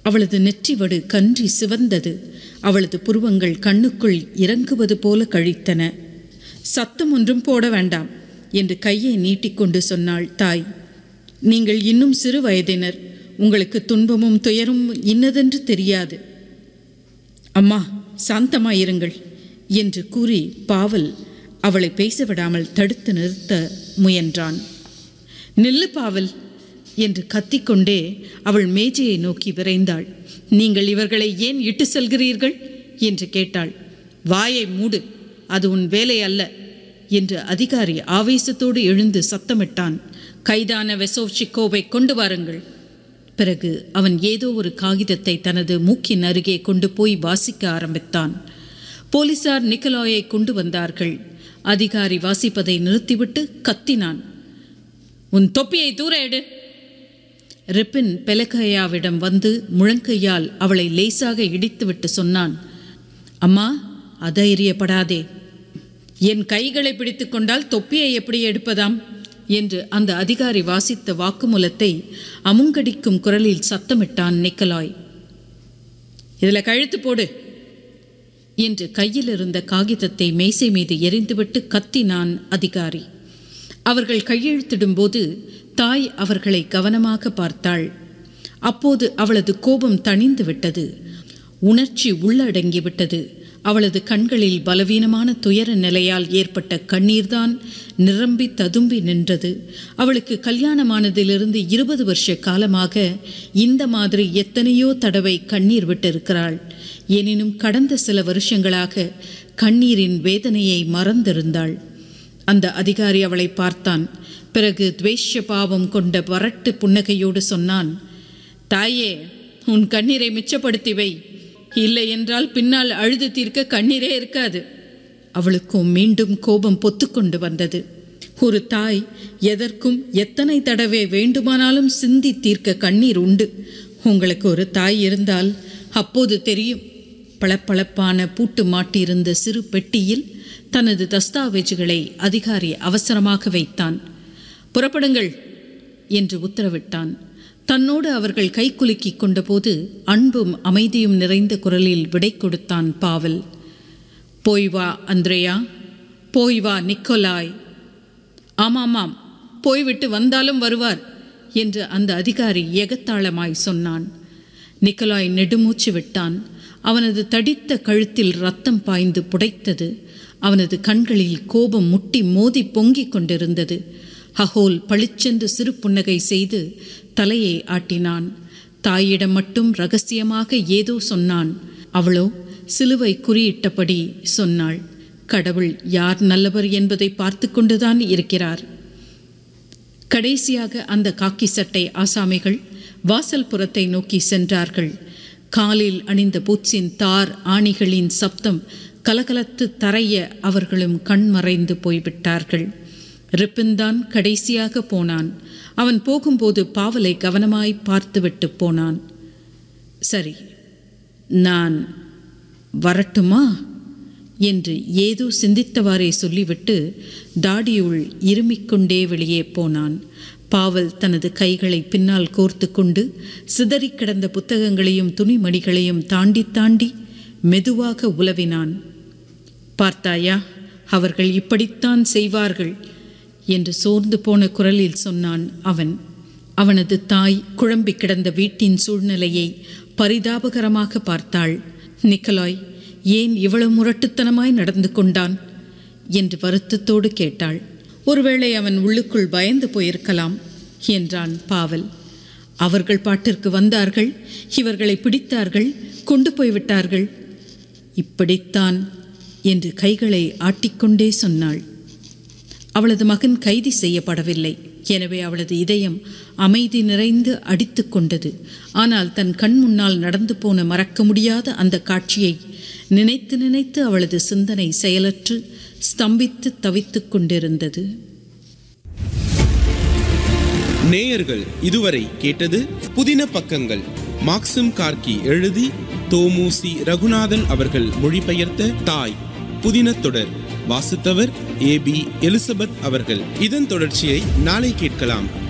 அவளது நெற்றிவடு கன்றி சிவந்தது அவளது புருவங்கள் கண்ணுக்குள் இறங்குவது போல கழித்தன சத்தம் ஒன்றும் போட வேண்டாம் என்று கையை நீட்டிக்கொண்டு சொன்னாள் தாய் நீங்கள் இன்னும் சிறு வயதினர் உங்களுக்கு துன்பமும் துயரும் இன்னதென்று தெரியாது அம்மா சாந்தமாயிருங்கள் என்று கூறி பாவல் அவளை பேசவிடாமல் தடுத்து நிறுத்த முயன்றான் நில்லு பாவல் என்று கத்திக்கொண்டே அவள் மேஜையை நோக்கி விரைந்தாள் நீங்கள் இவர்களை ஏன் இட்டு செல்கிறீர்கள் என்று கேட்டாள் வாயை மூடு அது உன் வேலை அல்ல என்று அதிகாரி ஆவேசத்தோடு எழுந்து சத்தமிட்டான் கைதான வெசோவ்சிக்கோவை கொண்டு வாருங்கள் பிறகு அவன் ஏதோ ஒரு காகிதத்தை தனது மூக்கின் அருகே கொண்டு போய் வாசிக்க ஆரம்பித்தான் போலீசார் நிக்கலாயை கொண்டு வந்தார்கள் அதிகாரி வாசிப்பதை நிறுத்திவிட்டு கத்தினான் உன் தொப்பியை தூர எடு ரிப்பின் பெலகையாவிடம் வந்து முழங்கையால் அவளை லேசாக இடித்துவிட்டு சொன்னான் அம்மா அதைரியப்படாதே என் கைகளை பிடித்து கொண்டால் தொப்பியை எப்படி எடுப்பதாம் என்று அந்த அதிகாரி வாசித்த வாக்குமூலத்தை அமுங்கடிக்கும் குரலில் சத்தமிட்டான் நிக்கலாய் இதில் கழுத்து போடு என்று கையில் இருந்த காகிதத்தை மேசை மீது எரிந்துவிட்டு கத்தினான் அதிகாரி அவர்கள் கையெழுத்திடும்போது தாய் அவர்களை கவனமாக பார்த்தாள் அப்போது அவளது கோபம் தணிந்து விட்டது உணர்ச்சி உள்ளடங்கிவிட்டது அவளது கண்களில் பலவீனமான துயர நிலையால் ஏற்பட்ட கண்ணீர்தான் நிரம்பி ததும்பி நின்றது அவளுக்கு கல்யாணமானதிலிருந்து இருபது வருஷ காலமாக இந்த மாதிரி எத்தனையோ தடவை கண்ணீர் விட்டிருக்கிறாள் எனினும் கடந்த சில வருஷங்களாக கண்ணீரின் வேதனையை மறந்திருந்தாள் அந்த அதிகாரி அவளை பார்த்தான் பிறகு துவேஷ பாவம் கொண்ட வறட்டு புன்னகையோடு சொன்னான் தாயே உன் கண்ணீரை மிச்சப்படுத்தி வை இல்லை என்றால் பின்னால் அழுது தீர்க்க கண்ணீரே இருக்காது அவளுக்கும் மீண்டும் கோபம் பொத்துக்கொண்டு வந்தது ஒரு தாய் எதற்கும் எத்தனை தடவை வேண்டுமானாலும் சிந்தி தீர்க்க கண்ணீர் உண்டு உங்களுக்கு ஒரு தாய் இருந்தால் அப்போது தெரியும் பளபளப்பான பூட்டு மாட்டியிருந்த சிறு பெட்டியில் தனது தஸ்தாவேஜுகளை அதிகாரி அவசரமாக வைத்தான் புறப்படுங்கள் என்று உத்தரவிட்டான் தன்னோடு அவர்கள் கைக்குலுக்கிக் கொண்டபோது அன்பும் அமைதியும் நிறைந்த குரலில் விடை கொடுத்தான் பாவல் போய் வா அந்திரேயா போய் வா நிக்கோலாய் ஆமாமாம் போய்விட்டு வந்தாலும் வருவார் என்று அந்த அதிகாரி எகத்தாளமாய் சொன்னான் நிக்கலாய் நெடுமூச்சு விட்டான் அவனது தடித்த கழுத்தில் ரத்தம் பாய்ந்து புடைத்தது அவனது கண்களில் கோபம் முட்டி மோதி பொங்கிக் கொண்டிருந்தது ஹஹோல் பளிச்சென்று சிறு புன்னகை செய்து தலையை ஆட்டினான் தாயிடம் மட்டும் ரகசியமாக ஏதோ சொன்னான் அவளோ சிலுவை குறியிட்டபடி சொன்னாள் கடவுள் யார் நல்லவர் என்பதை பார்த்து கொண்டுதான் இருக்கிறார் கடைசியாக அந்த காக்கி சட்டை ஆசாமிகள் வாசல் புறத்தை நோக்கி சென்றார்கள் காலில் அணிந்த பூட்ஸின் தார் ஆணிகளின் சப்தம் கலகலத்து தரைய அவர்களும் கண்மறைந்து போய்விட்டார்கள் ரிப்பின்தான் கடைசியாக போனான் அவன் போகும்போது பாவலை கவனமாய் பார்த்துவிட்டு போனான் சரி நான் வரட்டுமா என்று ஏதோ சிந்தித்தவாறே சொல்லிவிட்டு தாடியுள் இருமிக்கொண்டே வெளியே போனான் பாவல் தனது கைகளை பின்னால் கோர்த்து கொண்டு சிதறி கிடந்த புத்தகங்களையும் துணிமணிகளையும் தாண்டி தாண்டி மெதுவாக உலவினான் பார்த்தாயா அவர்கள் இப்படித்தான் செய்வார்கள் என்று சோர்ந்து போன குரலில் சொன்னான் அவன் அவனது தாய் குழம்பி கிடந்த வீட்டின் சூழ்நிலையை பரிதாபகரமாக பார்த்தாள் நிக்கலாய் ஏன் இவ்வளவு முரட்டுத்தனமாய் நடந்து கொண்டான் என்று வருத்தத்தோடு கேட்டாள் ஒருவேளை அவன் உள்ளுக்குள் பயந்து போயிருக்கலாம் என்றான் பாவல் அவர்கள் பாட்டிற்கு வந்தார்கள் இவர்களை பிடித்தார்கள் கொண்டு போய்விட்டார்கள் இப்படித்தான் என்று கைகளை ஆட்டிக்கொண்டே சொன்னாள் அவளது மகன் கைது செய்யப்படவில்லை எனவே அவளது இதயம் அமைதி நிறைந்து அடித்து கொண்டது ஆனால் தன் கண் முன்னால் நடந்து போன மறக்க முடியாத அந்த காட்சியை நினைத்து நினைத்து அவளது சிந்தனை செயலற்று ஸ்தம்பித்து தவித்துக் கொண்டிருந்தது நேயர்கள் இதுவரை கேட்டது புதின பக்கங்கள் மாக்சிம் கார்கி எழுதி தோமுசி ரகுநாதன் அவர்கள் மொழிபெயர்த்த தாய் புதின தொடர் வாசித்தவர் ஏ பி எலிசபெத் அவர்கள் இதன் தொடர்ச்சியை நாளை கேட்கலாம்